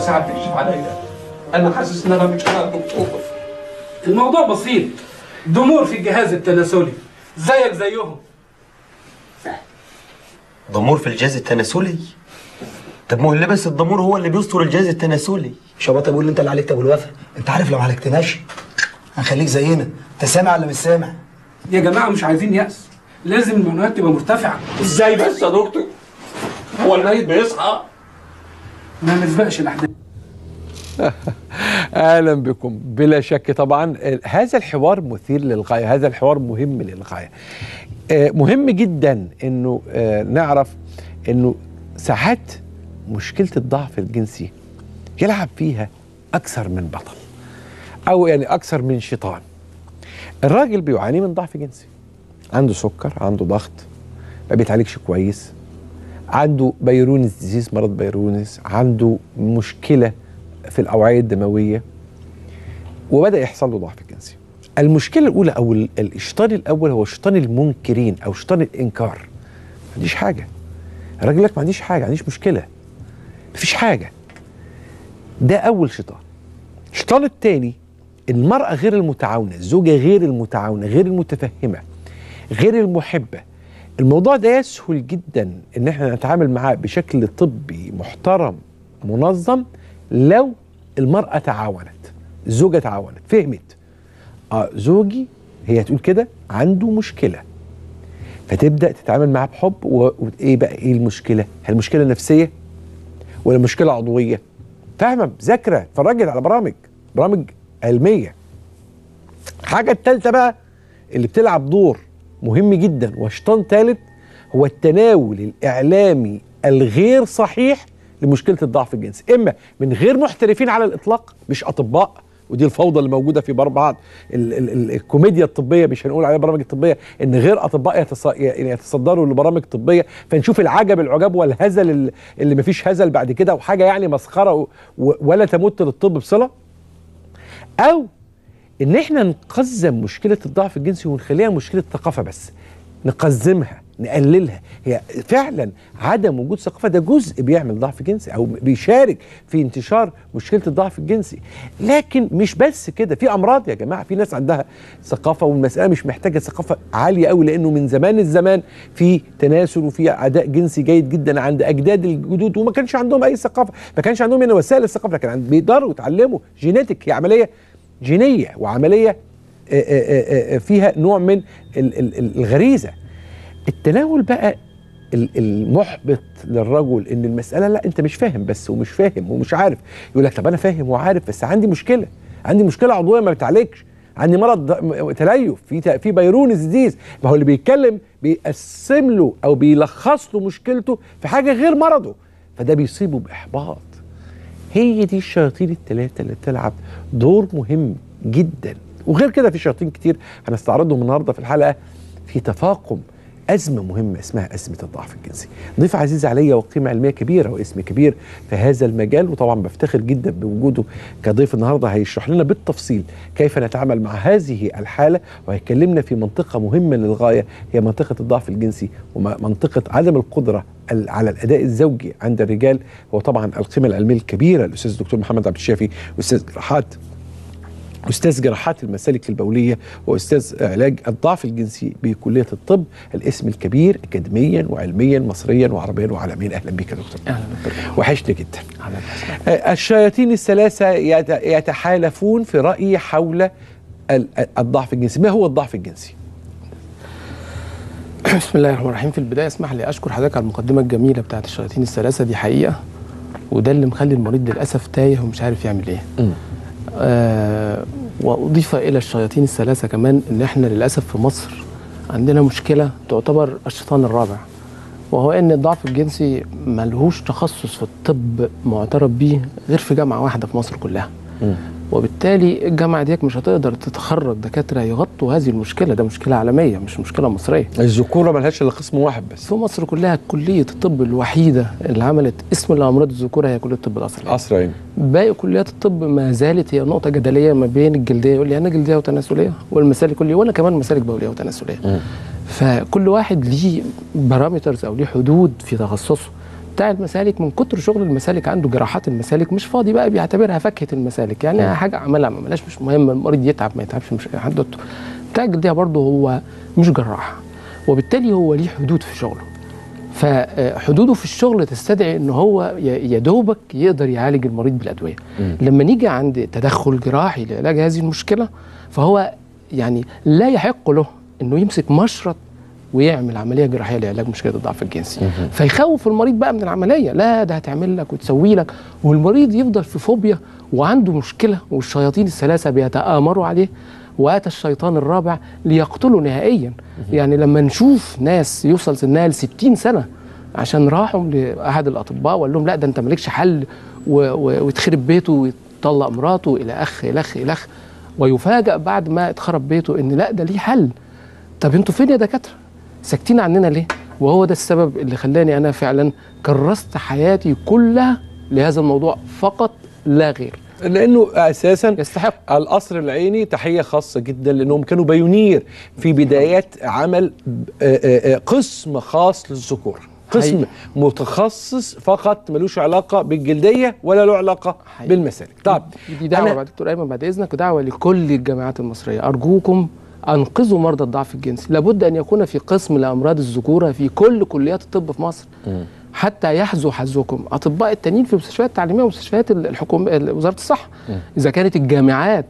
ساعة تكشف عليا انا حاسس ان انا مش انا الدكتور الموضوع بسيط ضمور في الجهاز التناسلي زيك زيهم ضمور في الجهاز التناسلي طب ما هو اللي لابس الضمور هو اللي بيستر الجهاز التناسلي شباب بيقول لي انت اللي عليك ابو الوفا انت عارف لو ما عالجتناش هنخليك زينا انت سامع ولا مش سامع يا جماعه مش عايزين يأس لازم المعنويات تبقى مرتفعه ازاي بس يا دكتور هو الميت بيصحى ما نسبقش الاحداث اهلا بكم بلا شك طبعا آه، هذا الحوار مثير للغايه هذا الحوار مهم للغايه آه، مهم جدا انه آه، نعرف انه ساعات مشكله الضعف الجنسي يلعب فيها اكثر من بطل او يعني اكثر من شيطان الراجل بيعاني من ضعف جنسي عنده سكر عنده ضغط ما بيتعالجش كويس عنده بيرونس ديزيز مرض بيرونس عنده مشكله في الاوعيه الدمويه وبدا يحصل له ضعف جنسي المشكله الاولى او ال- الشيطان الاول هو شيطان المنكرين او شيطان الانكار ما عنديش حاجه الراجل يقول لك ما عنديش حاجه ما عنديش مشكله مفيش حاجه ده اول شيطان الشيطان الثاني المراه غير المتعاونه الزوجه غير المتعاونه غير المتفهمه غير المحبه الموضوع ده يسهل جدا ان احنا نتعامل معاه بشكل طبي محترم منظم لو المرأة تعاونت الزوجة تعاونت فهمت اه زوجي هي تقول كده عنده مشكلة فتبدأ تتعامل معاه بحب و- وايه بقى ايه المشكلة؟ هل المشكلة نفسية ولا مشكلة عضوية؟ فاهمة مذاكرة اتفرجت على برامج برامج علمية الحاجة التالتة بقى اللي بتلعب دور مهم جدا وشيطان ثالث هو التناول الإعلامي الغير صحيح لمشكلة الضعف الجنسي إما من غير محترفين على الإطلاق مش أطباء ودي الفوضى اللي موجودة في بر- بعض ال ال ال الكوميديا الطبية مش هنقول عليها برامج الطبية إن غير أطباء يتص- يعني يتصدروا لبرامج طبية فنشوف العجب العجاب والهزل ال- اللي مفيش هزل بعد كده وحاجة يعني مسخرة و- و- ولا تمت للطب بصلة أو ان احنا نقزم مشكله الضعف الجنسي ونخليها مشكله ثقافه بس نقزمها نقللها هي فعلا عدم وجود ثقافه ده جزء بيعمل ضعف جنسي او بيشارك في انتشار مشكله الضعف الجنسي لكن مش بس كده في امراض يا جماعه في ناس عندها ثقافه والمساله مش محتاجه ثقافه عاليه قوي لانه من زمان الزمان في تناسل وفي اداء جنسي جيد جدا عند اجداد الجدود وما كانش عندهم اي ثقافه ما كانش عندهم هنا وسائل الثقافه لكن عند- بيقدروا يتعلموا جينيتك هي عمليه جينيه وعمليه آه، آه، آه، فيها نوع من ال- ال- ال- الغريزه التناول بقى ال- المحبط للرجل ان المساله لا انت مش فاهم بس ومش فاهم ومش عارف يقول لك طب انا فاهم وعارف بس عندي مشكله عندي مشكله عضويه ما بتعالجش عندي مرض م- تليف في ت- في بيرونس ديزيز ما هو اللي بيتكلم بيقسم له او بيلخص له مشكلته في حاجه غير مرضه فده بيصيبه باحباط هي دي الشياطين الثلاثة اللي بتلعب دور مهم جدا وغير كده في شياطين كتير هنستعرضهم النهارده في الحلقة في تفاقم أزمة مهمة اسمها أزمة الضعف الجنسي ضيف عزيز عليا وقيمة علمية كبيرة واسم كبير في هذا المجال وطبعا بفتخر جدا بوجوده كضيف النهاردة هيشرح لنا بالتفصيل كيف نتعامل مع هذه الحالة وهيكلمنا في منطقة مهمة للغاية هي منطقة الضعف الجنسي ومنطقة عدم القدرة ال- على الاداء الزوجي عند الرجال هو طبعا القيمه العلميه الكبيره الاستاذ الدكتور محمد عبد الشافي استاذ جراحات استاذ جراحات المسالك البوليه واستاذ علاج الضعف الجنسي بكليه الطب الاسم الكبير اكاديميا وعلميا مصريا وعربيا وعالميا اهلا بك يا دكتور اهلا دكتور وحشني جدا آه، الشياطين الثلاثه يت- يتحالفون في رايي حول ال- الضعف الجنسي ما هو الضعف الجنسي بسم الله الرحمن الرحيم في البدايه اسمح لي اشكر حضرتك على المقدمه الجميله بتاعت الشياطين الثلاثه دي حقيقه وده اللي مخلي المريض للاسف تايه ومش عارف يعمل ايه آه واضيف الى الشياطين الثلاثه كمان ان احنا للاسف في مصر عندنا مشكله تعتبر الشيطان الرابع وهو ان الضعف الجنسي ملهوش تخصص في الطب معترف بيه غير في جامعه واحده في مصر كلها وبالتالي الجامعه ديك مش هتقدر تتخرج دكاتره يغطوا هذه المشكله ده مشكله عالميه مش مشكله مصريه الذكوره ملهاش الا قسم واحد بس في مصر كلها كليه الطب الوحيده اللي عملت اسم لامراض الذكوره هي كليه الطب القصري قصر باقي كليات الطب ما زالت هي نقطه جدليه ما بين الجلديه يقول لي انا جلديه وتناسليه والمسالك يقول لي وانا كمان مسالك بوليه وتناسليه فكل واحد ليه بارامترز او ليه حدود في تخصصه بتاع المسالك من كتر شغل المسالك عنده جراحات المسالك مش فاضي بقى بيعتبرها فكه المسالك يعني حاجه عملها ما عملهاش مش مهم المريض يتعب ما يتعبش مش حدته بتاع الجلديه برضه هو مش جراح وبالتالي هو ليه حدود في شغله فحدوده في الشغل تستدعي ان هو ي- يا دوبك يقدر يعالج المريض بالادويه لما نيجي عند تدخل جراحي لعلاج هذه المشكله فهو يعني لا يحق له انه يمسك مشرط ويعمل عمليه جراحيه لعلاج مشكله الضعف الجنسي فيخوف المريض بقى من العمليه لا ده هتعمل لك وتسوي لك والمريض يفضل في فوبيا وعنده مشكله والشياطين الثلاثه بيتآمروا عليه واتى الشيطان الرابع ليقتله نهائيا يعني لما نشوف ناس يوصل سنها ل 60 سنه عشان راحوا لاحد الاطباء وقال لهم لا ده انت مالكش حل و- و- ويتخرب بيته ويطلق مراته الى اخ الى اخ الى اخ ويفاجأ بعد ما اتخرب بيته ان لا ده ليه حل طب انتوا فين يا دكاتره ساكتين عننا ليه وهو ده السبب اللي خلاني انا فعلا كرست حياتي كلها لهذا الموضوع فقط لا غير لانه اساسا يستحق القصر العيني تحيه خاصه جدا لانهم كانوا بايونير في بدايات عمل آه، آه، آه، قسم خاص للذكور قسم حقيقي. متخصص فقط ملوش علاقه بالجلديه ولا له علاقه حقيقي. بالمسالك طب دي دعوه أنا- بعد دكتور ايمن بعد اذنك ودعوه لكل الجامعات المصريه ارجوكم انقذوا مرضى الضعف الجنسي لابد ان يكون في قسم لامراض الذكوره في كل كليات الطب في مصر حتى يحذو حظكم اطباء التانيين في المستشفيات التعليميه ومستشفيات الحكومه وزاره الصحه اذا كانت الجامعات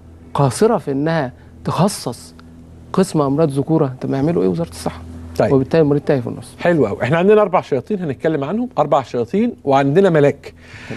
قاصره في انها تخصص قسم امراض ذكوره طب ما يعملوا ايه وزاره الصحه طيب. وبالتالي المريض تايه في النص حلو قوي احنا عندنا اربع شياطين هنتكلم عنهم اربع شياطين وعندنا ملاك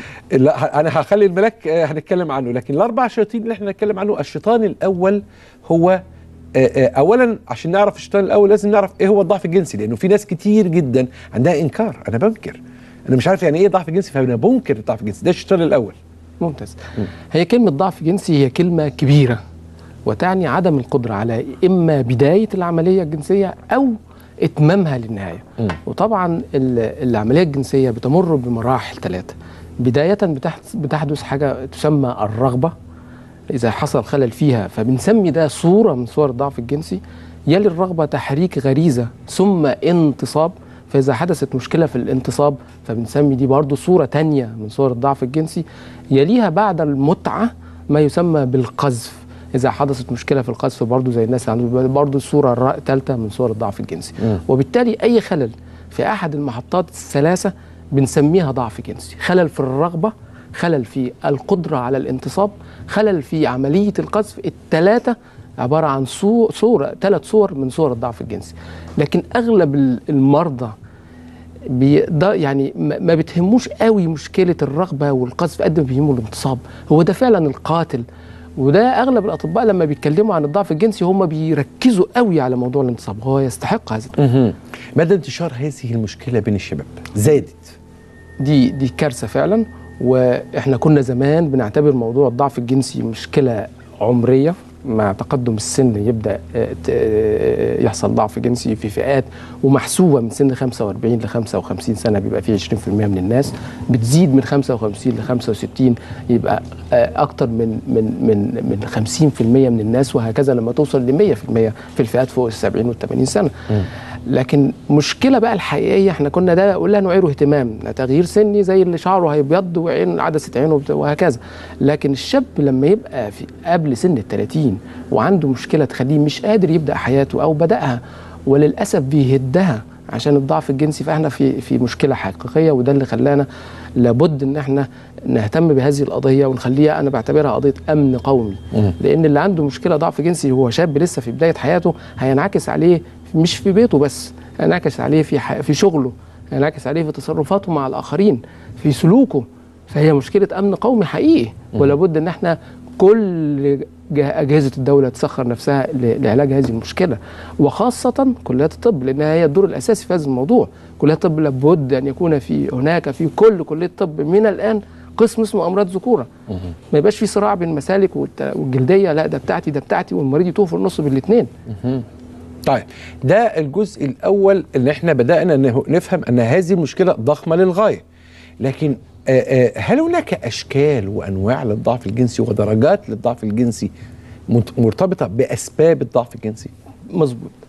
لا ه- انا هخلي الملاك آه، هنتكلم عنه لكن الاربع شياطين اللي احنا هنتكلم عنه الشيطان الاول هو آه، آه، اولا عشان نعرف الشيطان الاول لازم نعرف ايه هو الضعف الجنسي لانه في ناس كتير جدا عندها انكار انا بنكر انا مش عارف يعني ايه ضعف جنسي فانا بنكر الضعف الجنسي ده الشيطان الاول ممتاز هي كلمة ضعف جنسي هي كلمة كبيرة وتعني عدم القدرة على إما بداية العملية الجنسية أو إتمامها للنهاية مم. وطبعا ال- العملية الجنسية بتمر بمراحل ثلاثة بداية بتحدث, بتحدث حاجة تسمى الرغبة إذا حصل خلل فيها فبنسمي ده صورة من صور الضعف الجنسي يلي الرغبة تحريك غريزة ثم انتصاب فإذا حدثت مشكلة في الانتصاب فبنسمي دي برضو صورة تانية من صور الضعف الجنسي يليها بعد المتعة ما يسمى بالقذف إذا حدثت مشكلة في القذف برضو زي الناس اللي عندهم برضو الصورة الثالثة من صور الضعف الجنسي وبالتالي أي خلل في أحد المحطات الثلاثة بنسميها ضعف جنسي خلل في الرغبة خلل في القدرة على الانتصاب خلل في عملية القذف الثلاثة عبارة عن صو- صورة ثلاث صور من صور الضعف الجنسي لكن أغلب ال- المرضى بي ده يعني ما ما بتهموش قوي مشكلة الرغبة والقذف قد ما بيهمه الانتصاب هو ده فعلا القاتل وده اغلب الاطباء لما بيتكلموا عن الضعف الجنسي هم بيركزوا قوي على موضوع الانتصاب هو يستحق هذا مهم. مدى انتشار هذه المشكله بين الشباب زادت دي دي كارثه فعلا واحنا كنا زمان بنعتبر موضوع الضعف الجنسي مشكله عمريه مع تقدم السن يبدا آه، ت- آه، يحصل ضعف جنسي في فئات ومحسوبه من سن 45 ل 55 سنه بيبقى فيه 20% من الناس بتزيد من 55 ل 65 يبقى آه، اكتر من من من من 50% من الناس وهكذا لما توصل ل 100% في الفئات فوق ال 70 وال 80 سنه لكن مشكله بقى الحقيقيه احنا كنا ده قلنا نعيره اهتمام تغيير سني زي اللي شعره هيبيض وعين عدسه عينه وبت- وهكذا لكن الشاب لما يبقى في قبل سن ال 30 وعنده مشكله تخليه مش قادر يبدا حياته او بداها وللاسف بيهدها عشان الضعف الجنسي فاحنا في في مشكله حقيقيه وده اللي خلانا لابد ان احنا نهتم بهذه القضيه ونخليها انا بعتبرها قضيه امن قومي لان اللي عنده مشكله ضعف جنسي هو شاب لسه في بدايه حياته هينعكس عليه مش في بيته بس هينعكس عليه في ح... في شغله هينعكس عليه في تصرفاته مع الاخرين في سلوكه فهي مشكله امن قومي حقيقي ولابد ان احنا كل جه- اجهزه الدوله تسخر نفسها ل- لعلاج هذه المشكله وخاصه كليات الطب لانها هي الدور الاساسي في هذا الموضوع كليات الطب لابد ان يكون في هناك في كل كليه طب من الان قسم اسمه امراض ذكوره ما يبقاش في صراع بين المسالك والت- والجلديه لا ده بتاعتي ده بتاعتي والمريض يتوه في النص بين الاثنين طيب ده الجزء الاول اللي احنا بدانا نه- نفهم ان هذه المشكله ضخمه للغايه لكن آه، آه، هل هناك اشكال وانواع للضعف الجنسي ودرجات للضعف الجنسي مت- مرتبطه باسباب الضعف الجنسي مظبوط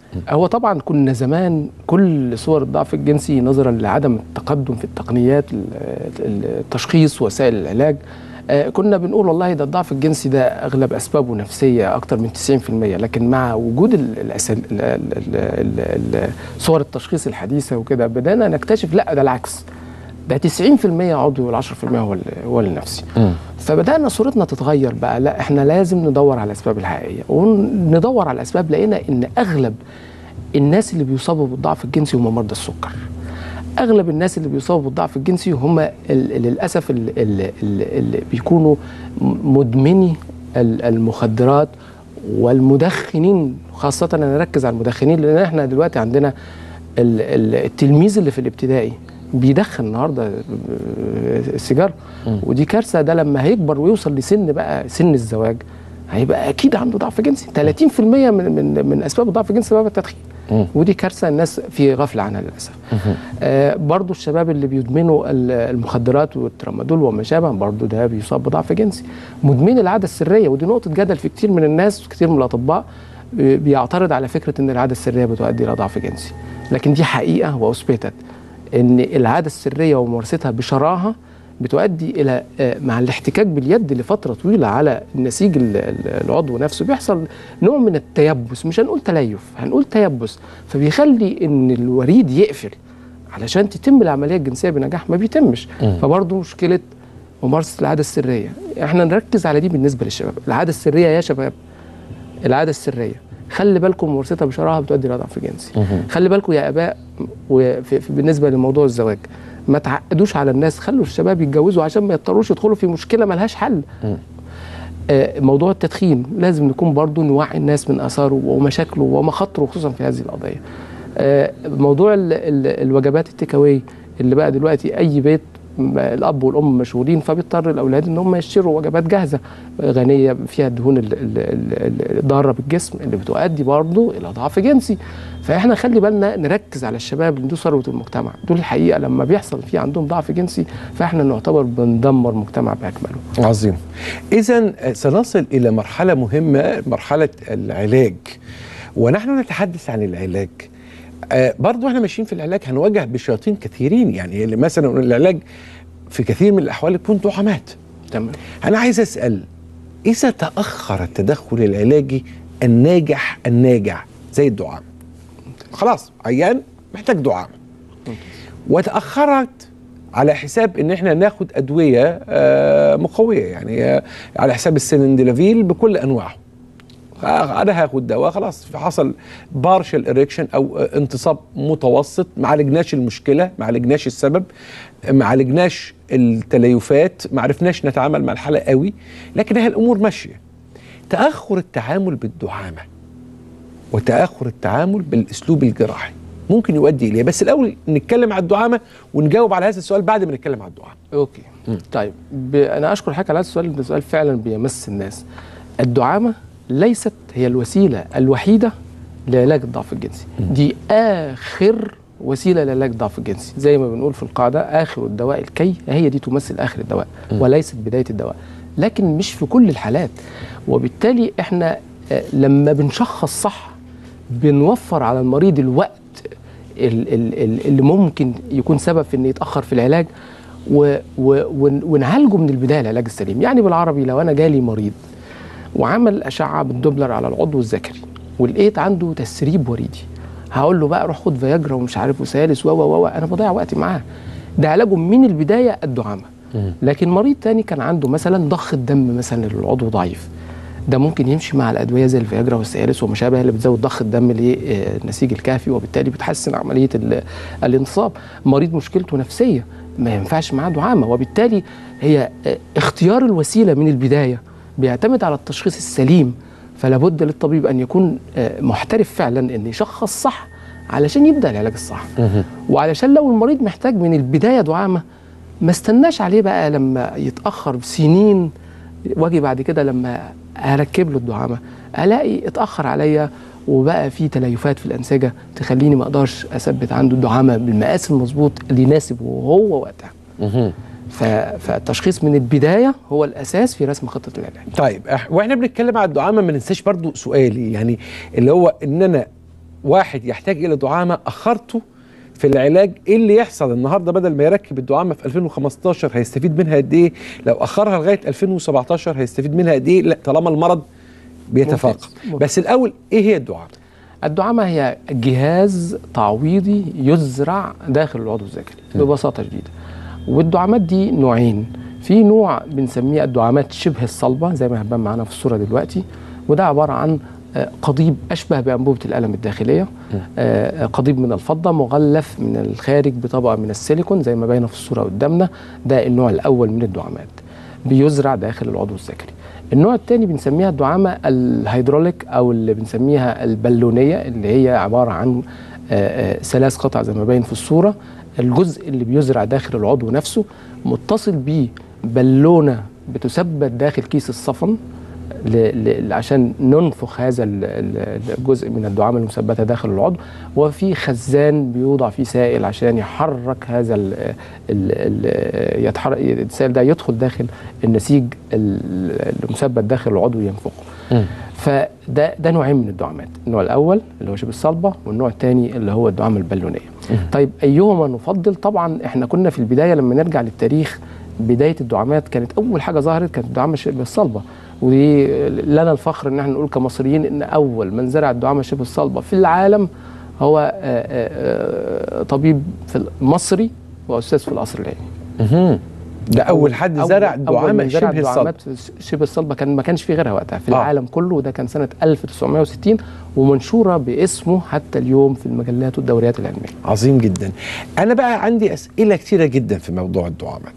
هو طبعا كنا زمان كل صور الضعف الجنسي نظرا لعدم التقدم في التقنيات ال- ال- التشخيص وسائل العلاج آه، كنا بنقول والله ده الضعف الجنسي ده اغلب اسبابه نفسيه اكتر من 90% لكن مع وجود ال- الأسل- ال- ال- ال- ال- ال- صور التشخيص الحديثه وكده بدانا نكتشف لا ده العكس ده 90% عضوي وال10% هو ال- هو النفسي فبدانا صورتنا تتغير بقى لا احنا لازم ندور على الاسباب الحقيقيه وندور على الاسباب لقينا ان اغلب الناس اللي بيصابوا بالضعف الجنسي هم مرضى السكر اغلب الناس اللي بيصابوا بالضعف الجنسي هم ال- للاسف اللي, اللي بيكونوا م- مدمني ال- المخدرات والمدخنين خاصة أنا أركز على المدخنين لأن إحنا دلوقتي عندنا ال- ال- التلميذ اللي في الابتدائي بيدخن النهارده السيجاره ودي كارثه ده لما هيكبر ويوصل لسن بقى سن الزواج هيبقى اكيد عنده ضعف جنسي 30% من من من اسباب الضعف الجنسي سبب التدخين ودي كارثه الناس في غفله عنها للاسف آه برضو الشباب اللي بيدمنوا ال- المخدرات والترامادول وما شابه برضو ده بيصاب بضعف جنسي مدمن العاده السريه ودي نقطه جدل في كتير من الناس كتير من الاطباء آه، بيعترض على فكره ان العاده السريه بتؤدي الى ضعف جنسي لكن دي حقيقه واثبتت ان العاده السريه وممارستها بشراهه بتؤدي الى آه، مع الاحتكاك باليد لفتره طويله على النسيج ال- ال- العضو نفسه بيحصل نوع من التيبس مش هنقول تليف هنقول تيبس فبيخلي ان الوريد يقفل علشان تتم العمليه الجنسيه بنجاح ما بيتمش فبرضه مشكله ممارسه العاده السريه احنا نركز على دي بالنسبه للشباب العاده السريه يا شباب العاده السريه خلي بالكم ممارستها بشراهه بتؤدي الى ضعف جنسي خلي بالكم يا اباء وفي في بالنسبه لموضوع الزواج ما تعقدوش على الناس خلوا الشباب يتجوزوا عشان ما يضطروش يدخلوا في مشكله ملهاش حل آه، موضوع التدخين لازم نكون برضو نوعي الناس من اثاره ومشاكله ومخاطره خصوصا في هذه القضيه آه، موضوع ال- ال- الوجبات التكاوي اللي بقى دلوقتي اي بيت م- الاب والام مشغولين فبيضطر الاولاد ان هم يشتروا وجبات جاهزه غنيه فيها الدهون ال- ال- ال- الضاره بالجسم اللي بتؤدي برضه الى ضعف جنسي فاحنا خلي بالنا نركز على الشباب اللي دول ثروه المجتمع دول الحقيقه لما بيحصل في عندهم ضعف جنسي فاحنا نعتبر بندمر مجتمع باكمله عظيم إذا سنصل إلى مرحلة مهمة مرحلة العلاج ونحن نتحدث عن العلاج آه برضو احنا ماشيين في العلاج هنواجه بشياطين كثيرين يعني اللي مثلا العلاج في كثير من الأحوال يكون دعامات تمام أنا عايز أسأل إذا تأخر التدخل العلاجي الناجح الناجع زي الدعام خلاص عيان محتاج دعام وتأخرت على حساب ان احنا ناخد ادويه آه، مقويه يعني آه، على حساب السيلندلافيل بكل انواعه آه، انا هاخد دواء خلاص حصل بارشل اريكشن او آه، انتصاب متوسط ما عالجناش المشكله ما عالجناش السبب ما عالجناش التليفات ما عرفناش نتعامل مع الحاله قوي لكن هي الامور ماشيه تاخر التعامل بالدعامه وتاخر التعامل بالاسلوب الجراحي ممكن يؤدي اليه بس الاول نتكلم على الدعامه ونجاوب على هذا السؤال بعد ما نتكلم على الدعامه اوكي طيب ب... انا اشكر حضرتك على هذا السؤال ده سؤال فعلا بيمس الناس الدعامه ليست هي الوسيله الوحيده لعلاج الضعف الجنسي دي اخر وسيله لعلاج الضعف الجنسي زي ما بنقول في القاعده اخر الدواء الكي هي دي تمثل اخر الدواء وليست بدايه الدواء لكن مش في كل الحالات وبالتالي احنا آه، لما بنشخص صح بنوفر على المريض الوقت ال- ال- ال- اللي ممكن يكون سبب في انه يتاخر في العلاج و و ون- ونعالجه من البدايه العلاج السليم يعني بالعربي لو انا جالي مريض وعمل اشعه بالدوبلر على العضو الذكري ولقيت عنده تسريب وريدي هقول له بقى روح خد فياجرا ومش عارف وسالس و و و انا بضيع وقتي معاه ده علاجه من البدايه الدعامه لكن مريض تاني كان عنده مثلا ضخ الدم مثلا للعضو ضعيف ده ممكن يمشي مع الادويه زي الفياجرا والسيالس وما شابه اللي بتزود ضخ الدم للنسيج الكافي وبالتالي بتحسن عمليه ال- الانتصاب مريض مشكلته نفسيه ما ينفعش معاه دعامه وبالتالي هي آه، اختيار الوسيله من البدايه بيعتمد على التشخيص السليم فلا بد للطبيب ان يكون آه، محترف فعلا ان يشخص صح علشان يبدا العلاج الصح وعلشان لو المريض محتاج من البدايه دعامه ما استناش عليه بقى لما يتاخر سنين واجي بعد كده لما اركب له الدعامه الاقي اتاخر عليا وبقى في تليفات في الانسجه تخليني ما اقدرش اثبت عنده الدعامه بالمقاس المظبوط اللي يناسبه وهو وقتها ف- فالتشخيص من البدايه هو الاساس في رسم خطه العلاج طيب إح- واحنا بنتكلم على الدعامه ما ننساش برضو سؤالي يعني اللي هو ان انا واحد يحتاج الى دعامه اخرته في العلاج ايه اللي يحصل النهارده بدل ما يركب الدعامه في 2015 هيستفيد منها قد ايه لو اخرها لغايه 2017 هيستفيد منها قد ايه لا طالما المرض بيتفاقم ممتاز. بس الاول ايه هي الدعامه الدعامة هي جهاز تعويضي يزرع داخل العضو الذكري ببساطة شديدة والدعامات دي نوعين في نوع بنسميه الدعامات شبه الصلبة زي ما هتبان معانا في الصورة دلوقتي وده عبارة عن آه، قضيب أشبه بأنبوبة القلم الداخلية آه، قضيب من الفضة مغلف من الخارج بطبقة من السيليكون زي ما باينة في الصورة قدامنا ده النوع الأول من الدعامات بيزرع داخل العضو الذكري النوع الثاني بنسميها الدعامة الهيدروليك أو اللي بنسميها البالونية اللي هي عبارة عن آه، آه، ثلاث قطع زي ما باين في الصورة الجزء اللي بيزرع داخل العضو نفسه متصل بيه بالونة بتثبت داخل كيس الصفن ل- ل- عشان ننفخ هذا ال- ال- الجزء من الدعامة المثبتة داخل العضو وفي خزان بيوضع فيه سائل عشان يحرك هذا ال ال ال يتحرك السائل ده يدخل داخل النسيج ال- المثبت داخل العضو ينفخه فده ده نوعين من الدعامات النوع الاول اللي هو شبه الصلبه والنوع الثاني اللي هو الدعامه البالونيه طيب ايهما نفضل طبعا احنا كنا في البدايه لما نرجع للتاريخ بدايه الدعامات كانت اول حاجه ظهرت كانت الدعامه شبه الصلبه ودي لنا الفخر ان احنا نقول كمصريين ان اول من زرع الدعامه شبه الصلبه في العالم هو آه، آه، آه، طبيب في مصري واستاذ في القصر العيني ده اول حد زرع أول دعامه من زرع شبه الصلب دعامات شبه الصلبه كان ما كانش في غيرها وقتها في آه. العالم كله وده كان سنه 1960 ومنشوره باسمه حتى اليوم في المجلات والدوريات العلميه عظيم جدا انا بقى عندي اسئله كتيره جدا في موضوع الدعامات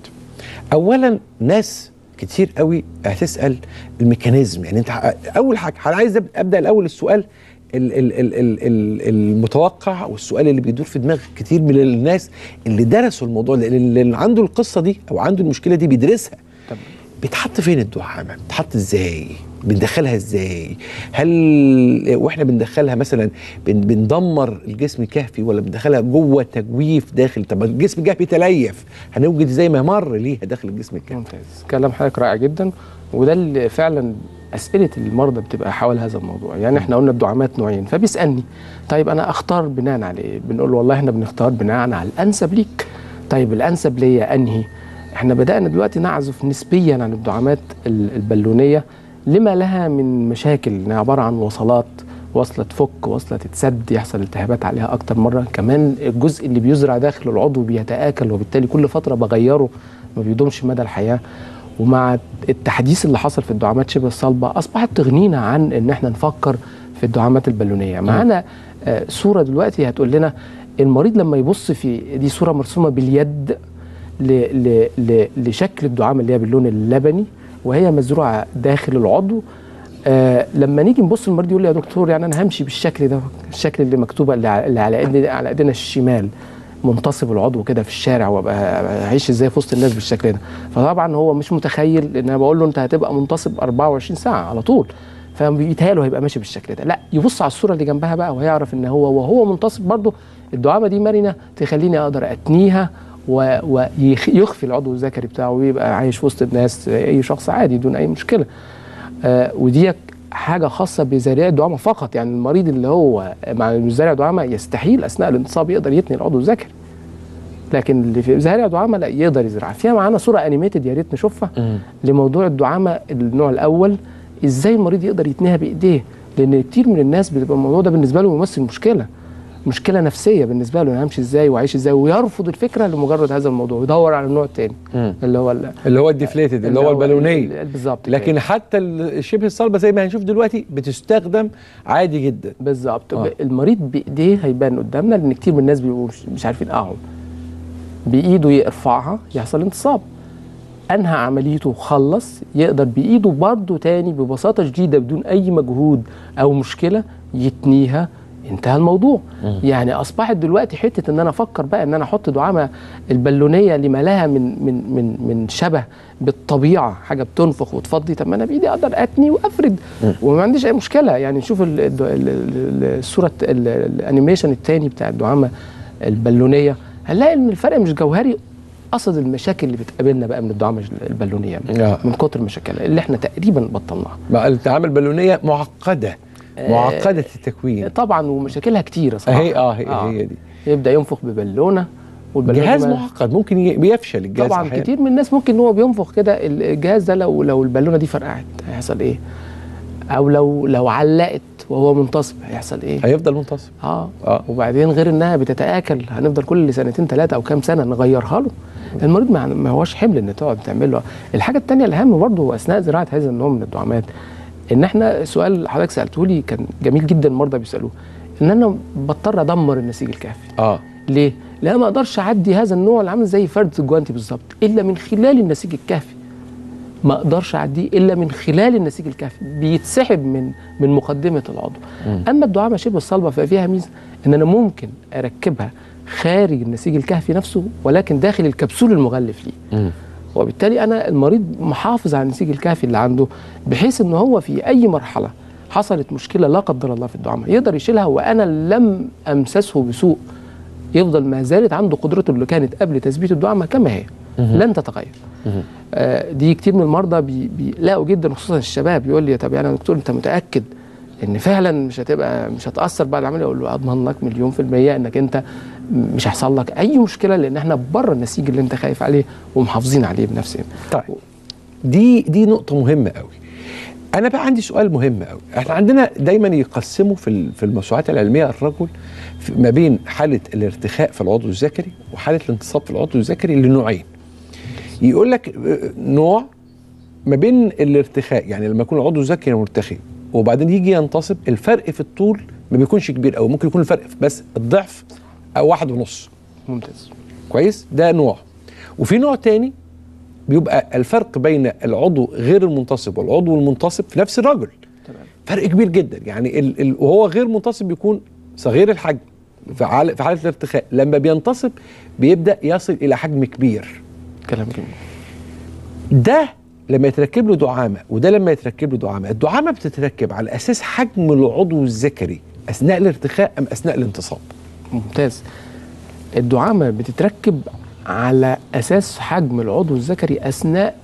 اولا ناس كتير قوي هتسال الميكانيزم يعني انت ح- اول حاجه انا عايز أب- ابدا الاول السؤال ال- ال- ال- ال- ال- المتوقع والسؤال اللي بيدور في دماغ كتير من الناس اللي درسوا الموضوع ده اللي اللي عنده القصه دي او عنده المشكله دي بيدرسها تمام. بيتحط فين الدعامه بتتحط ازاي بندخلها ازاي هل واحنا بندخلها مثلا بن بندمر الجسم الكهفي ولا بندخلها جوه تجويف داخل طب الجسم الكهفي تليف هنوجد زي ما مر ليها داخل الجسم الكهفي ممتاز كلام حضرتك رائع جدا وده اللي فعلا اسئله المرضى بتبقى حول هذا الموضوع يعني احنا قلنا الدعامات نوعين فبيسالني طيب انا اختار بناء على ايه بنقول له والله احنا بنختار بناء على الانسب ليك طيب الانسب ليا انهي احنا بدانا دلوقتي نعزف نسبيا عن الدعامات ال- البالونيه لما لها من مشاكل انها عباره عن وصلات وصلة تفك وصلة تتسد يحصل التهابات عليها أكتر مرة كمان الجزء اللي بيزرع داخل العضو بيتآكل وبالتالي كل فترة بغيره ما بيدومش مدى الحياة ومع التحديث اللي حصل في الدعامات شبه الصلبة أصبحت تغنينا عن إن احنا نفكر في الدعامات البالونية معانا آه، صورة دلوقتي هتقول لنا المريض لما يبص في دي صورة مرسومة باليد ل ل ل لشكل الدعامة اللي هي باللون اللبني وهي مزروعة داخل العضو آه لما نيجي نبص المريض يقول لي يا دكتور يعني انا همشي بالشكل ده الشكل اللي مكتوبه اللي على اللي على ايدي على ايدينا الشمال منتصب العضو كده في الشارع وابقى هعيش ازاي في وسط الناس بالشكل ده فطبعا هو مش متخيل ان انا بقول له انت هتبقى منتصب 24 ساعه على طول فبيتهيأله هيبقى ماشي بالشكل ده لا يبص على الصوره اللي جنبها بقى وهيعرف ان هو وهو منتصب برضه الدعامه دي مرنه تخليني اقدر اتنيها ويخفي العضو الذكري بتاعه ويبقى عايش في وسط الناس زي اي شخص عادي دون اي مشكله آه ودي حاجه خاصه بزرع الدعامه فقط يعني المريض اللي هو مع مزارع دعامه يستحيل اثناء الانتصاب يقدر يتني العضو الذكري لكن اللي في زارع دعامه لا يقدر يزرعها فيها معانا صوره انيميتد يا ريت نشوفها لموضوع الدعامه النوع الاول ازاي المريض يقدر يتنيها بايديه لان كتير من الناس بتبقى الموضوع ده بالنسبه له يمثل مشكله مشكله نفسيه بالنسبه له انا همشي ازاي واعيش ازاي ويرفض الفكره لمجرد هذا الموضوع ويدور على النوع الثاني اللي هو ال- اللي هو الديفليتد اللي هو البالونيه ال- بالظبط كده. لكن حتى ال- شبه الصلبه زي ما هنشوف دلوقتي بتستخدم عادي جدا بالظبط آه. آه. المريض بايديه هيبان قدامنا لان كتير من الناس بيبقوا مش, مش عارفين اقعد بايده يرفعها يحصل انتصاب انهى عمليته وخلص يقدر بايده برضه تاني ببساطه شديده بدون اي مجهود او مشكله يتنيها انتهى الموضوع يعني اصبحت دلوقتي حته ان انا افكر بقى ان انا احط دعامه البالونيه لما لها من من من من شبه بالطبيعه حاجه بتنفخ وتفضي طب ما انا بايدي اقدر اتني وافرد وما عنديش اي مشكله يعني نشوف ال- ال- ال- ال- الصوره الت- ال- الانيميشن الثاني بتاع الدعامه البالونيه هنلاقي ان الفرق مش جوهري قصد المشاكل اللي بتقابلنا بقى من الدعامه البالونيه آه. من كتر مشاكلها اللي احنا تقريبا بطلناها بقى التعامل البالونيه معقده معقده التكوين طبعا ومشاكلها كتيره صراحه هي اه هي, هي دي يبدا ينفخ ببالونه والبالونه جهاز دي ما- معقد ممكن ي- بيفشل الجهاز طبعا أحياناً. كتير من الناس ممكن ان هو بينفخ كده الجهاز ده لو لو البالونه دي فرقعت هيحصل ايه؟ او لو لو علقت وهو منتصب هيحصل ايه؟ هيفضل منتصب اه آه. وبعدين غير انها بتتاكل هنفضل كل سنتين ثلاثه او كام سنه نغيرها له المريض ما ما هوش حمل ان تقعد تعمل له الحاجه الثانيه الاهم برضه اثناء زراعه هذا النوع من الدعامات ان احنا سؤال حضرتك سالته لي كان جميل جدا المرضى بيسالوه ان انا بضطر ادمر النسيج الكافي اه ليه؟ لان ما اقدرش اعدي هذا النوع اللي عامل زي فرد الجوانتي بالظبط الا من خلال النسيج الكافي ما اقدرش اعديه الا من خلال النسيج الكافي بيتسحب من من مقدمه العضو اما الدعامه شبه الصلبه ففيها ميزه ان انا ممكن اركبها خارج النسيج الكهفي نفسه ولكن داخل الكبسول المغلف ليه وبالتالي انا المريض محافظ على النسيج الكهفي اللي عنده بحيث ان هو في اي مرحله حصلت مشكله لا قدر الله في الدعامه يقدر يشيلها وانا لم امسسه بسوء يفضل ما زالت عنده قدرته اللي كانت قبل تثبيت الدعامه كما هي لن تتغير آه دي كتير من المرضى بي- بيلاقوا جدا خصوصا الشباب يقول لي طب يعني يا دكتور انت متاكد ان فعلا مش هتبقى مش هتاثر بعد العمليه اقول له اضمن لك مليون في الميه انك انت مش هيحصل لك اي مشكله لان احنا بره النسيج اللي انت خايف عليه ومحافظين عليه بنفسنا طيب دي دي نقطة مهمة قوي. أنا بقى عندي سؤال مهم قوي، إحنا عندنا دايما يقسموا في ال- في الموسوعات العلمية الرجل في- ما بين حالة الارتخاء في العضو الذكري وحالة الانتصاب في العضو الذكري لنوعين. يقول لك آه، نوع ما بين الارتخاء يعني لما يكون العضو الذكري مرتخي وبعدين يجي ينتصب الفرق في الطول ما بيكونش كبير قوي ممكن يكون الفرق بس الضعف أو واحد ونص. ممتاز كويس ده نوع وفي نوع تاني بيبقى الفرق بين العضو غير المنتصب والعضو المنتصب في نفس الرجل تمام. فرق كبير جدا يعني ال ال وهو غير منتصب بيكون صغير الحجم في حالة في حالة الارتخاء لما بينتصب بيبدأ يصل إلى حجم كبير كلام جميل ده لما يتركب له دعامة وده لما يتركب له دعامة الدعامة بتتركب على أساس حجم العضو الذكري أثناء الارتخاء أم أثناء الانتصاب ممتاز الدعامة بتتركب على أساس حجم العضو الذكري أثناء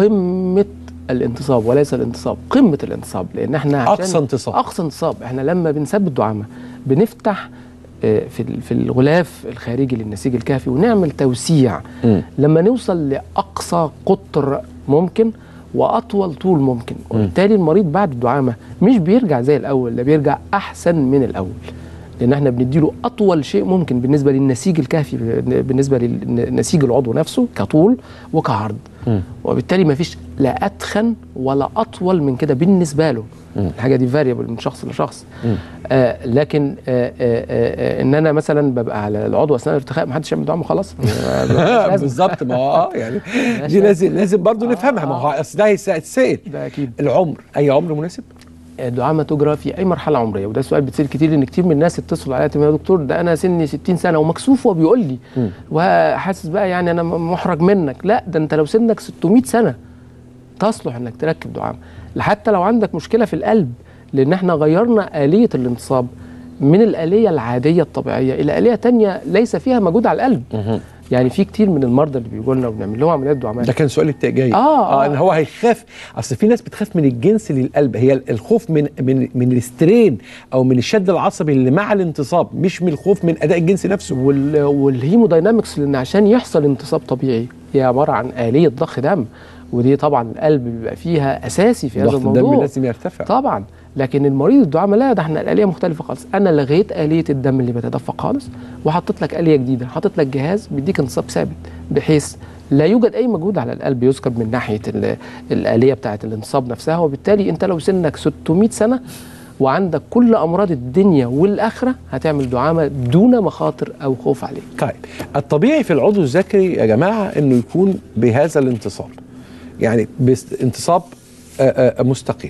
قمة الانتصاب وليس الانتصاب قمة الانتصاب لأن احنا عشان أقصى انتصاب. أقصى انتصاب احنا لما بنثبت دعامة بنفتح آه، في ال- في الغلاف الخارجي للنسيج الكافي ونعمل توسيع مم. لما نوصل لأقصى قطر ممكن وأطول طول ممكن وبالتالي المريض بعد الدعامة مش بيرجع زي الأول ده بيرجع أحسن من الأول لان احنا بنديله اطول شيء ممكن بالنسبه للنسيج الكافي بالنسبه للنسيج العضو نفسه كطول وكعرض وبالتالي ما فيش لا اتخن ولا اطول من كده بالنسبه له الحاجه دي فاريبل من شخص لشخص آه لكن آه آه آه ان انا مثلا ببقى على العضو اثناء الارتخاء ما حدش يعمل دعامه خلاص ما- ما- لازم. بالظبط ما هو اه يعني دي لازم لازم برضه نفهمها ما هو اصل ده هيتسال ده اكيد العمر اي عمر مناسب الدعامه تجرى في اي مرحله عمريه وده سؤال بيتصير كتير لان كتير من الناس اتصلوا عليا يا دكتور ده انا سني 60 سنه ومكسوف وبيقول لي وحاسس بقى يعني انا محرج منك لا ده انت لو سنك 600 سنه تصلح انك تركب دعامه حتى لو عندك مشكله في القلب لان احنا غيرنا اليه الانتصاب من الاليه العاديه الطبيعيه الى اليه تانية ليس فيها مجهود على القلب يعني في كتير من المرضى اللي بيجوا لنا وبنعمل لهم عمليات دعامات ده كان سؤال التا- جاي آه، اه آه. ان هو هيخاف اصل في ناس بتخاف من الجنس للقلب هي الخوف من من من الاسترين او من الشد العصبي اللي مع الانتصاب مش من الخوف من اداء الجنس نفسه وال والهيموداينامكس لان عشان يحصل انتصاب طبيعي هي عباره عن اليه ضخ دم ودي طبعا القلب بيبقى فيها اساسي في هذا ضغط الموضوع الدم لازم يرتفع طبعا لكن المريض الدعامه لا ده احنا الاليه مختلفه خالص انا لغيت اليه الدم اللي بتدفق خالص وحطيت لك اليه جديده حطيت لك جهاز بيديك انتصاب ثابت بحيث لا يوجد اي مجهود على القلب يذكر من ناحيه ال- الاليه بتاعه الانتصاب نفسها وبالتالي انت لو سنك 600 سنه وعندك كل امراض الدنيا والاخره هتعمل دعامه دون مخاطر او خوف عليك طيب الطبيعي في العضو الذكري يا جماعه انه يكون بهذا الانتصاب يعني بانتصاب آه، آه، مستقيم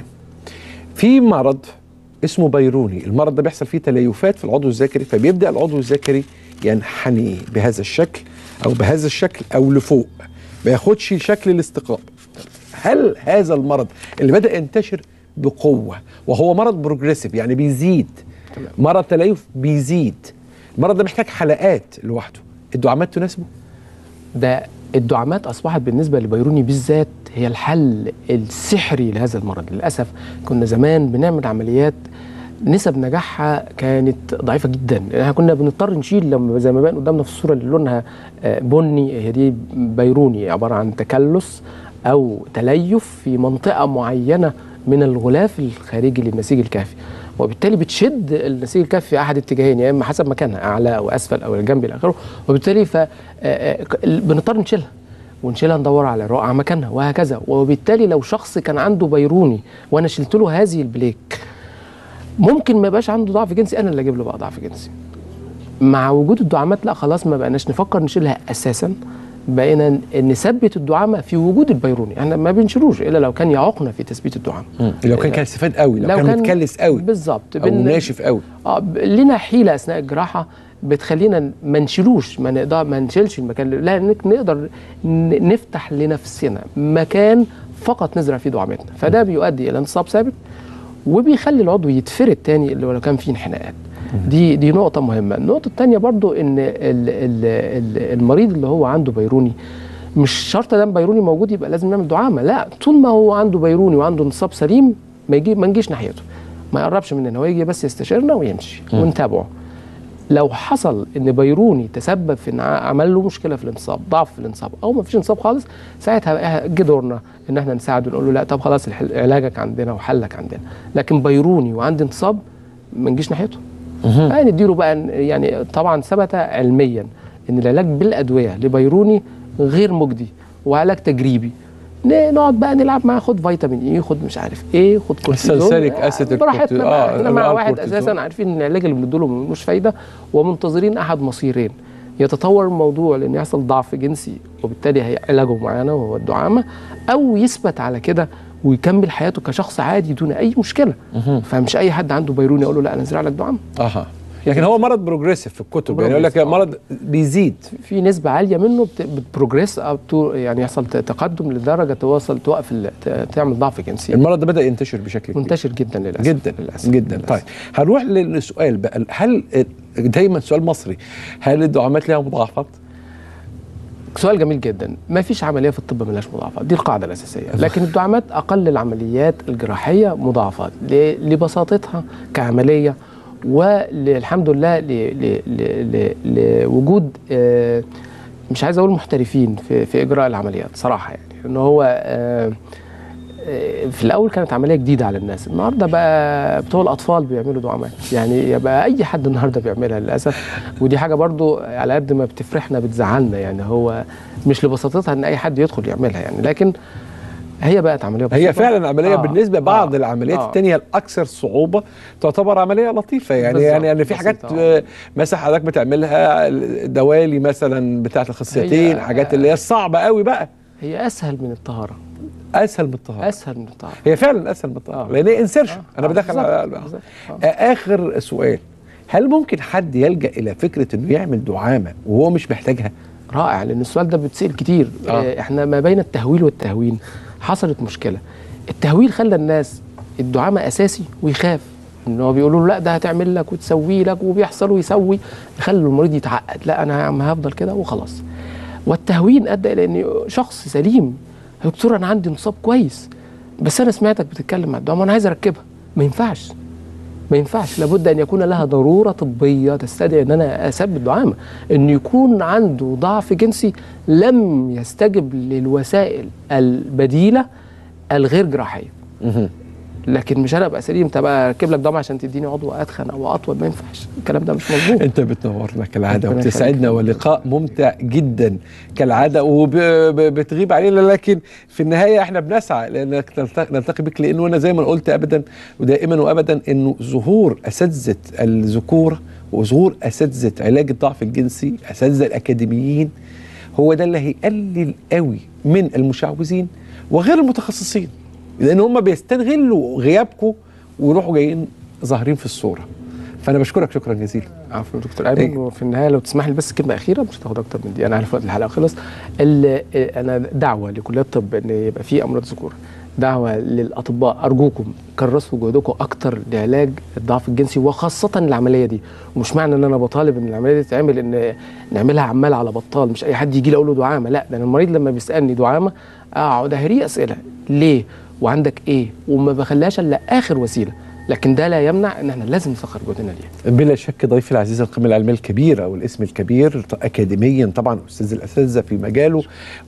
في مرض اسمه بيروني المرض ده بيحصل فيه تليفات في العضو الذكري فبيبدا العضو الذكري ينحني بهذا الشكل او بهذا الشكل او لفوق ما ياخدش شكل الاستقامه هل هذا المرض اللي بدا ينتشر بقوه وهو مرض بروجريسيف يعني بيزيد مرض تليف بيزيد المرض ده محتاج حلقات لوحده الدعامات تناسبه ده الدعامات اصبحت بالنسبه لبيروني بالذات هي الحل السحري لهذا المرض للاسف كنا زمان بنعمل عمليات نسب نجاحها كانت ضعيفه جدا احنا كنا بنضطر نشيل لما زي ما بان قدامنا في الصوره اللي لونها آه، بني هي دي بيروني عباره عن تكلس او تليف في منطقه معينه من الغلاف الخارجي للنسيج الكافي وبالتالي بتشد النسيج الكافي في احد اتجاهين يا اما حسب مكانها اعلى او اسفل او الجنب الى اخره وبالتالي ف آه، آه، ك- بنضطر نشيلها ونشيلها ندور على رقعة مكانها وهكذا وبالتالي لو شخص كان عنده بيروني وانا شلت له هذه البليك ممكن ما يبقاش عنده ضعف جنسي انا اللي اجيب له بقى ضعف جنسي مع وجود الدعامات لا خلاص ما بقناش نفكر نشيلها اساسا بقينا ن- نثبت الدعامه في وجود البيروني احنا ما بنشيلوش الا لو كان يعوقنا في تثبيت الدعامه لو كان كالسيفات قوي لو, كان متكلس قوي بالظبط او بن- ناشف قوي اه ب- لنا حيله اثناء الجراحه بتخلينا ن- ما نشيلوش ما نقدر ما نشيلش المكان اللي- لا نك- نقدر ن- نفتح لنفسنا مكان فقط نزرع فيه دعامتنا فده بيؤدي الى انتصاب ثابت وبيخلي العضو يتفرد تاني اللي لو كان فيه انحناءات دي دي نقطة مهمة، النقطة التانية برضو إن ال ال ال المريض اللي هو عنده بيروني مش شرط دام بيروني موجود يبقى لازم نعمل دعامة، لا طول ما هو عنده بيروني وعنده انتصاب سليم ما يجي ما نجيش ناحيته، ما يقربش مننا هو يجي بس يستشيرنا ويمشي ونتابعه. لو حصل ان بيروني تسبب في ان ع- عمل له مشكله في الانتصاب ضعف في الانتصاب او ما فيش انتصاب خالص ساعتها بقى جه دورنا ان احنا نساعده نقول له لا طب خلاص الحل- علاجك عندنا وحلك عندنا لكن بيروني وعندي انتصاب ما نجيش ناحيته يعني نديله بقى ن- يعني طبعا ثبت علميا ان العلاج بالادويه لبيروني غير مجدي وعلاج تجريبي ن- نقعد بقى نلعب معاه خد فيتامين اي خد مش عارف ايه خد كورتيزون السلسليك أسيد براحتنا الكورتيزون. بقى آه، احنا مع الآن واحد كورتيزون. اساسا عارفين ان العلاج اللي بنديله ملوش فايده ومنتظرين احد مصيرين يتطور الموضوع لان يحصل ضعف جنسي وبالتالي هي علاجه معانا وهو الدعامه او يثبت على كده ويكمل حياته كشخص عادي دون اي مشكله فمش اي حد عنده بيروني يقول له لا انا ازرع لك دعامه اها لكن هو مرض بروجريسيف في الكتب يعني يقول لك بروجريسيف، آه. مرض بيزيد في نسبه عاليه منه بت- بتبروجريس او تو- يعني يحصل ت- تقدم لدرجه توصل توقف ال- ت- تعمل ضعف جنسي المرض ده بدا ينتشر بشكل كبير منتشر جدا للاسف جدا للاسف جدا للأسف. طيب هنروح للسؤال بقى هل دايما سؤال مصري هل الدعامات لها مضاعفات؟ سؤال جميل جدا ما فيش عمليه في الطب ملهاش مضاعفات دي القاعده الاساسيه لكن الدعامات اقل العمليات الجراحيه مضاعفات ل- لبساطتها كعمليه والحمد لله ل- ل- ل- ل- لوجود آه، مش عايز اقول محترفين في في اجراء العمليات صراحه يعني ان هو آه، آه، في الاول كانت عمليه جديده على الناس النهارده بقى بتوع الاطفال بيعملوا دعامات يعني يبقى اي حد النهارده بيعملها للاسف ودي حاجه برضو على قد ما بتفرحنا بتزعلنا يعني هو مش لبساطتها ان اي حد يدخل يعملها يعني لكن هي بقت عمليه بسيطه هي فعلا عمليه آه، بالنسبه لبعض آه، العمليات آه. التانية الاكثر صعوبه تعتبر عمليه لطيفه يعني بالظبط، يعني يعني في حاجات بسيطة. آه، مثلا حضرتك بتعملها دوالي مثلا بتاعه الخصيتين هي- حاجات اللي هي الصعبه قوي بقى هي اسهل من الطهاره اسهل من الطهاره اسهل من الطهاره هي فعلا اسهل من الطهاره آه. لان هي انسيرشن آه، انا آه، بدخل بالظبط، على بالظبط، آه، اخر سؤال هل ممكن حد يلجا الى فكره انه يعمل دعامه وهو مش محتاجها؟ رائع لان السؤال ده بيتسال كتير آه. آه. احنا ما بين التهويل والتهوين حصلت مشكله التهويل خلى الناس الدعامه اساسي ويخاف ان هو بيقولوا له لا ده هتعمل لك وتسوي لك وبيحصل ويسوي خلوا المريض يتعقد لا انا يا عم هفضل كده وخلاص والتهوين ادى الى ان شخص سليم يا دكتور انا عندي انصاب كويس بس انا سمعتك بتتكلم مع الدعامه انا عايز اركبها ما ينفعش ما ينفعش لابد ان يكون لها ضروره طبيه تستدعي ان انا اثبت دعامه ان يكون عنده ضعف جنسي لم يستجب للوسائل البديله الغير جراحيه لكن مش انا ابقى سليم طب اركب لك دعامه عشان تديني عضو اتخن او اطول ما ينفعش الكلام ده مش مظبوط انت بتنورنا كالعاده ربنا وبتسعدنا يخليك. ولقاء ممتع جدا كالعاده وبتغيب علينا لكن في النهايه احنا بنسعى لانك نلتقي نلتقي بك لانه انا زي ما قلت ابدا ودائما وابدا انه ظهور اساتذه الذكوره وظهور اساتذه علاج الضعف الجنسي اساتذه الاكاديميين هو ده اللي هيقلل قوي من المشعوذين وغير المتخصصين لان هم بيستغلوا غيابكم ويروحوا جايين ظاهرين في الصوره فانا بشكرك شكرا جزيلا عفوا دكتور ايمن وفي النهايه لو تسمح لي بس كلمه اخيره مش هتاخد اكتر من دي انا عارف وقت الحلقه خلص ال- انا دعوه لكليات الطب ان يبقى في امراض ذكور دعوه للاطباء ارجوكم كرسوا جهدكم اكتر لعلاج الضعف الجنسي وخاصه العمليه دي ومش معنى ان انا بطالب ان العمليه دي تتعمل ان نعملها عمال على بطال مش اي حد يجي لي اقول له دعامه لا ده انا المريض لما بيسالني دعامه اقعد اهريه اسئله ليه وعندك ايه وما بخليهاش الا اخر وسيله لكن ده لا يمنع ان احنا لازم نسخر جهدنا ليها بلا شك ضيفي العزيز القيمة العلمية الكبيرة والاسم الكبير ط- أكاديميا طبعا أستاذ الأساتذة في مجاله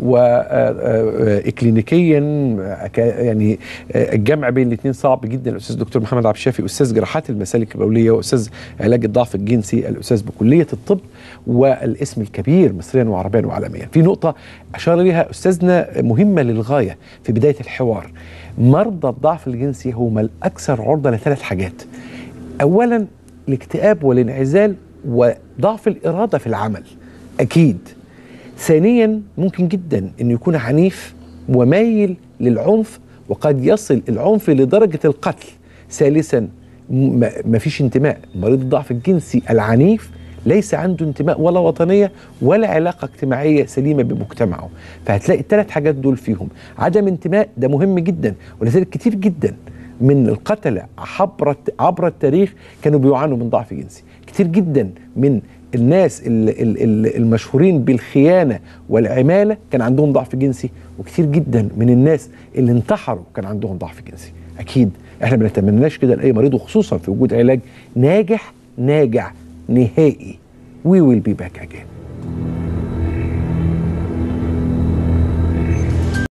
وإكلينيكيا يعني آه، الجمع بين الاثنين صعب جدا الأستاذ دكتور محمد عبد الشافي أستاذ جراحات المسالك البولية وأستاذ علاج الضعف الجنسي الأستاذ بكلية الطب والاسم الكبير مصريا وعربيا وعالميا في نقطة أشار إليها أستاذنا مهمة للغاية في بداية الحوار مرضى الضعف الجنسي هم الأكثر عرضة لثلاث حاجات اولا الاكتئاب والانعزال وضعف الاراده في العمل اكيد ثانيا ممكن جدا انه يكون عنيف ومايل للعنف وقد يصل العنف لدرجه القتل ثالثا ما فيش انتماء مريض الضعف الجنسي العنيف ليس عنده انتماء ولا وطنيه ولا علاقه اجتماعيه سليمه بمجتمعه فهتلاقي الثلاث حاجات دول فيهم عدم انتماء ده مهم جدا ولذلك كتير جدا من القتلة عبر عبر التاريخ كانوا بيعانوا من ضعف جنسي كتير جدا من الناس ال- ال- ال- المشهورين بالخيانة والعمالة كان عندهم ضعف جنسي وكتير جدا من الناس اللي انتحروا كان عندهم ضعف جنسي أكيد احنا ما بنتمناش كده لأي مريض وخصوصا في وجود علاج ناجح ناجع نهائي we will be back again